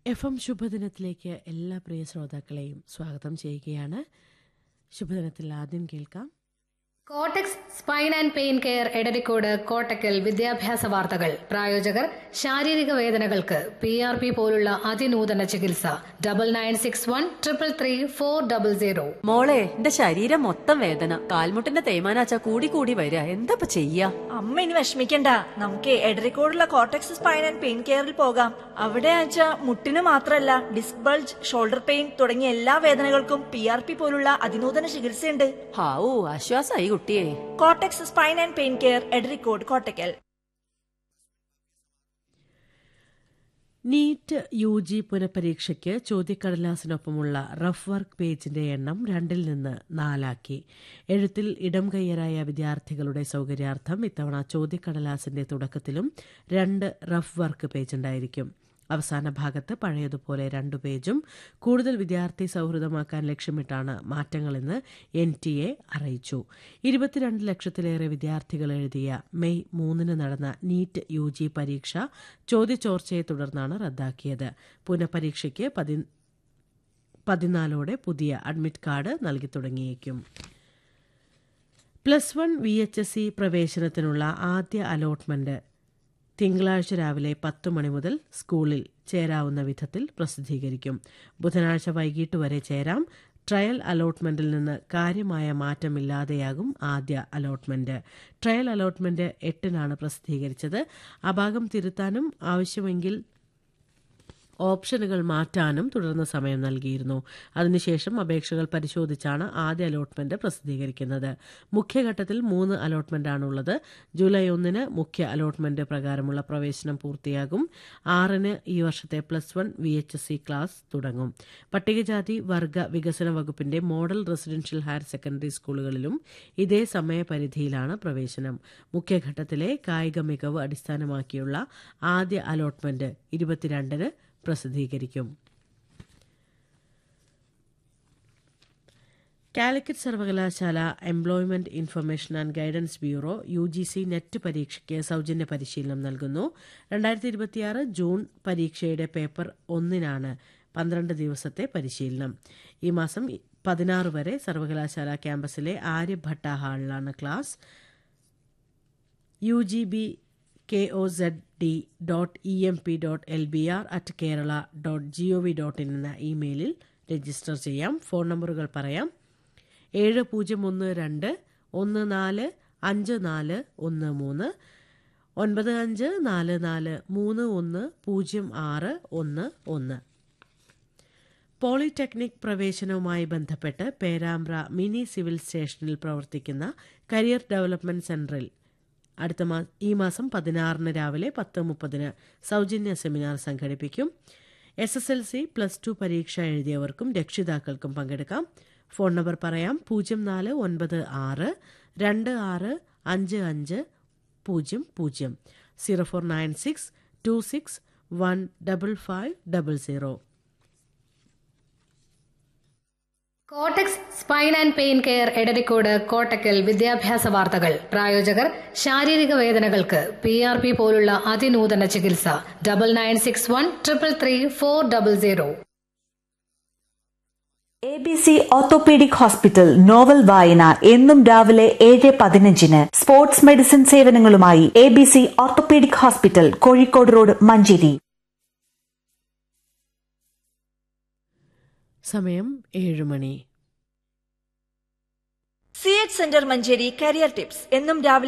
F M ശുഭദിനത്തിലേക്ക് എല്ലാ പ്രിയ ശ്രോതാക്കളെയും സ്വാഗതം ചെയ്യുകയാണ് ശുഭദിനത്തിൽ ആദ്യം കേൾക്കാം Kottax spine and pain care Edarikode Kottakkal വിദ്യാഭ്യാസ വാർത്തകൾ പ്രായോജകർ ശാരീരിക വേദനകൾക്ക് പി ആർ പി പോലുള്ള അതിനൂതന ചികിത്സ double nine six one triple three four double zero മോളെ എന്റെ ശരീരം മൊത്തം വേദന കാൽമുട്ടിന്റെ തേയ്മാനാച്ച കൂടി കൂടി വരിക എന്താ ചെയ്യാ അമ്മ ഇനി വിഷമിക്കണ്ട നമുക്ക് എടരിക്കോടുള്ള കോട്ടക്സ് സ്പൈൻ ആൻഡ് പെയിൻ കെയറിൽ പോകാം അവിടെ ആച്ച മുട്ടിന് മാത്രല്ല ഡിസ്ക് ബൾജ് ഷോൾഡർ പെയിൻ തുടങ്ങിയ എല്ലാ വേദനകൾക്കും പി ആർ പി പോലുള്ള അതിനൂതന ചികിത്സയുണ്ട് ഹാവൂ ആശ്വാസായി കുട്ടിയെ Kottax spine and pain care Edarikode Kottakkal NEET U G പുനഃപരീക്ഷയ്ക്ക് ചോദ്യക്കടലാസിനൊപ്പമുള്ള റഫ് വർക്ക് പേജിന്റെ എണ്ണം രണ്ടിൽ നിന്ന് നാലാക്കി എഴുത്തിൽ ഇടം കയ്യരായ വിദ്യാർത്ഥികളുടെ സൗകര്യാർത്ഥം ഇത്തവണ ചോദ്യക്കടലാസിന്റെ തുടക്കത്തിലും രണ്ട് റഫ് വർക്ക് പേജ് ഉണ്ടായിരിക്കും അവസാന ഭാഗത്ത് പഴയതുപോലെ രണ്ടു പേജും കൂടുതൽ വിദ്യാർത്ഥി സൗഹൃദമാക്കാൻ ലക്ഷ്യമിട്ടാണ് മാറ്റങ്ങളെന്ന് എൻ ടി എ അറിയിച്ചു ഇരുപത്തിരണ്ട് ലക്ഷത്തിലേറെ വിദ്യാർത്ഥികൾ എഴുതിയ മെയ് മൂന്നിന് നടന്ന നീറ്റ് യു ജി പരീക്ഷ ചോദ്യചോർച്ചയെ തുടർന്നാണ് റദ്ദാക്കിയത് പുനഃപരീക്ഷയ്ക്ക് പതി പതിനാലോടെ പുതിയ അഡ്മിറ്റ് കാർഡ് നൽകി തുടങ്ങിയേക്കും plus one V H S C പ്രവേശനത്തിനുള്ള ആദ്യ അലോട്ട്മെന്റ് തിങ്കളാഴ്ച രാവിലെ പത്ത് മണി മുതൽ സ്കൂളിൽ ചേരാവുന്ന വിധത്തിൽ പ്രസിദ്ധീകരിക്കും ബുധനാഴ്ച വൈകിട്ട് വരെ ചേരാം ട്രയൽ അലോട്ട്മെന്റിൽ നിന്ന് കാര്യമായ മാറ്റമില്ലാതെയാകും ആദ്യ അലോട്ട്മെന്റ് ട്രയൽ അലോട്ട്മെന്റ് എട്ടിനാണ് പ്രസിദ്ധീകരിച്ചത് അഭാഗം തിരുത്താനും ആവശ്യമെങ്കിൽ ഓപ്ഷനുകൾ മാറ്റാനും തുടർന്ന് സമയം നൽകിയിരുന്നു അതിനുശേഷം അപേക്ഷകൾ പരിശോധിച്ചാണ് ആദ്യ അലോട്ട്മെന്റ് പ്രസിദ്ധീകരിക്കുന്നത് മുഖ്യഘട്ടത്തിൽ മൂന്ന് അലോട്ട്മെന്റാണുള്ളത് ജൂലൈ ഒന്നിന് മുഖ്യ അലോട്ട്മെന്റ് പ്രകാരമുള്ള പ്രവേശനം പൂർത്തിയാകും ആറിന് ഈ വർഷത്തെ plus one V H S C class തുടങ്ങും പട്ടികജാതി വർഗ വികസന വകുപ്പിന്റെ മോഡൽ റെസിഡൻഷ്യൽ ഹയർ സെക്കൻഡറി സ്കൂളുകളിലും ഇതേ സമയപരിധിയിലാണ് പ്രവേശനം മുഖ്യഘട്ടത്തിലെ കായിക മികവ് അടിസ്ഥാനമാക്കിയുള്ള ആദ്യ അലോട്ട്മെന്റ് ഇരുപത്തിരണ്ടിന് പ്രസിദ്ധീകരിക്കും കാലിക്കറ്റ് സർവകലാശാല employment information and guidance bureau U G C NET പരീക്ഷയ്ക്ക് സൗജന്യ പരിശീലനം നൽകുന്നു രണ്ടായിരത്തി ഇരുപത്തിയാറ് ജൂൺ പരീക്ഷയുടെ പേപ്പർ ഒന്നിനാണ് പന്ത്രണ്ട് ദിവസത്തെ പരിശീലനം ഈ മാസം പതിനാറ് വരെ സർവകലാശാല ക്യാമ്പസിലെ ആര്യഭട്ട ഹാളിലാണ് class U G B K O Z D dot E M P dot L B R at Kerala dot G O V dot in എന്ന ഇമെയിലിൽ രജിസ്റ്റർ ചെയ്യാം ഫോൺ നമ്പറുകൾ പറയാം ഏഴ് പൂജ്യം ഒന്ന് രണ്ട് ഒന്ന് നാല് അഞ്ച് നാല് ഒന്ന് മൂന്ന് ഒൻപത് അഞ്ച് നാല് നാല് മൂന്ന് ഒന്ന് പൂജ്യം ആറ് ഒന്ന് ഒന്ന് പോളിടെക്നിക് പ്രവേശനവുമായി ബന്ധപ്പെട്ട് പേരാമ്പ്ര മിനി സിവിൽ സ്റ്റേഷനിൽ പ്രവർത്തിക്കുന്ന കരിയർ ഡെവലപ്മെന്റ് സെന്ററിൽ അടുത്ത മാ ഈ മാസം പതിനാറിന് രാവിലെ പത്ത് മുപ്പതിന് സൗജന്യ സെമിനാർ സംഘടിപ്പിക്കും S S L C plus two പരീക്ഷ എഴുതിയവർക്കും രക്ഷിതാക്കൾക്കും പങ്കെടുക്കാം ഫോൺ നമ്പർ പറയാം പൂജ്യം നാല് ഒൻപത് ആറ് രണ്ട് ആറ് അഞ്ച് അഞ്ച് പൂജ്യം പൂജ്യം zero four nine six two six one double five double zero Kottax spine and pain care Edarikode Kottakkal വിദ്യാഭ്യാസ വാർത്തകൾ പ്രായോജകർ ശാരീരിക വേദനകൾക്ക് പി ആർ പി പോലുള്ള അതിനൂതന ചികിത്സ double nine six one triple three four double zero A B C orthopaedic hospital novel വായന എന്നും രാവിലെ ഏഴ് പതിനഞ്ചിന് സ്പോർട്സ് മെഡിസിൻ സേവനങ്ങളുമായി A B C orthopaedic hospital Kozhikode road Manjeri സമയം ഏഴ് മണി C H centre Manjeri career tips എന്നും രാവിലെ